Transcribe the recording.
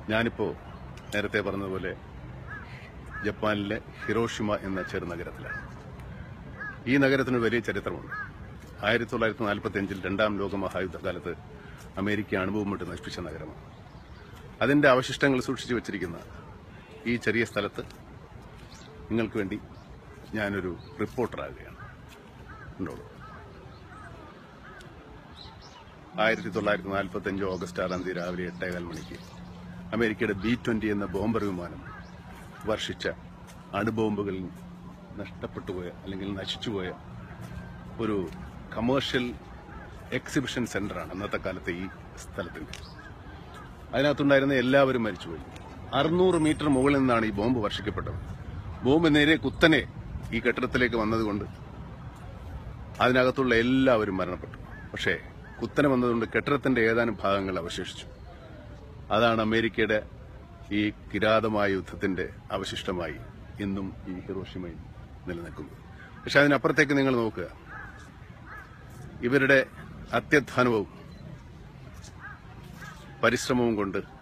ഞാനിപ്പോ നേരത്തെ പറഞ്ഞതുപോലെ ജപ്പാനിലെ ഹിരോഷിമ എന്ന ചെറുനഗരത്തിലാണ് ഈ നഗരത്തിന് വലിയ ചരിത്രമുണ്ട് ആയിരത്തി തൊള്ളായിരത്തി നാൽപ്പത്തി അഞ്ചിൽ രണ്ടാം ലോക മഹായുദ്ധകാലത്ത് അമേരിക്ക അണുബോംബിട്ട് നശിപ്പിച്ച നഗരമാണ് അതിന്റെ അവശിഷ്ടങ്ങൾ സൂക്ഷിച്ചു വെച്ചിരിക്കുന്ന ഈ ചെറിയ സ്ഥലത്ത് നിങ്ങൾക്ക് വേണ്ടി ഞാനൊരു റിപ്പോർട്ടറാകുകയാണ് ഉണ്ടോളൂ ആയിരത്തി തൊള്ളായിരത്തി നാൽപ്പത്തി അഞ്ച് ഓഗസ്റ്റ് ആറാം തീയതി രാവിലെ എട്ടേകാൽ മണിക്ക് അമേരിക്കയുടെ ബി ട്വന്റി എന്ന ബോംബർ വിമാനം വർഷിച്ച അണുബോംബുകളിൽ നഷ്ടപ്പെട്ടുപോയ അല്ലെങ്കിൽ നശിച്ചുപോയ ഒരു കമേഴ്ഷ്യൽ എക്സിബിഷൻ സെന്ററാണ് അന്നത്തെ കാലത്തെ ഈ സ്ഥലത്തിന്റെ അതിനകത്തുണ്ടായിരുന്ന എല്ലാവരും മരിച്ചുപോയി അറുന്നൂറ് മീറ്റർ മുകളിൽ നിന്നാണ് ഈ ബോംബ് വർഷിക്കപ്പെട്ടത് ബോംബ് നേരെ കുത്തനെ ഈ കെട്ടിടത്തിലേക്ക് വന്നതുകൊണ്ട് അതിനകത്തുള്ള എല്ലാവരും മരണപ്പെട്ടു പക്ഷേ കുത്തനെ വന്നതുകൊണ്ട് കെട്ടിടത്തിന്റെ ഏതാനും ഭാഗങ്ങൾ അവശേഷിച്ചു അതാണ് അമേരിക്കയുടെ ഈ കിരാതമായ യുദ്ധത്തിന്റെ അവശിഷ്ടമായി ഇന്നും ഈ ഹിറോഷിമയിൽ നിലനിൽക്കുന്നത് പക്ഷെ അതിനപ്പുറത്തേക്ക് നിങ്ങൾ നോക്കുക ഇവരുടെ അത്യധ്വാനവും പരിശ്രമവും കൊണ്ട്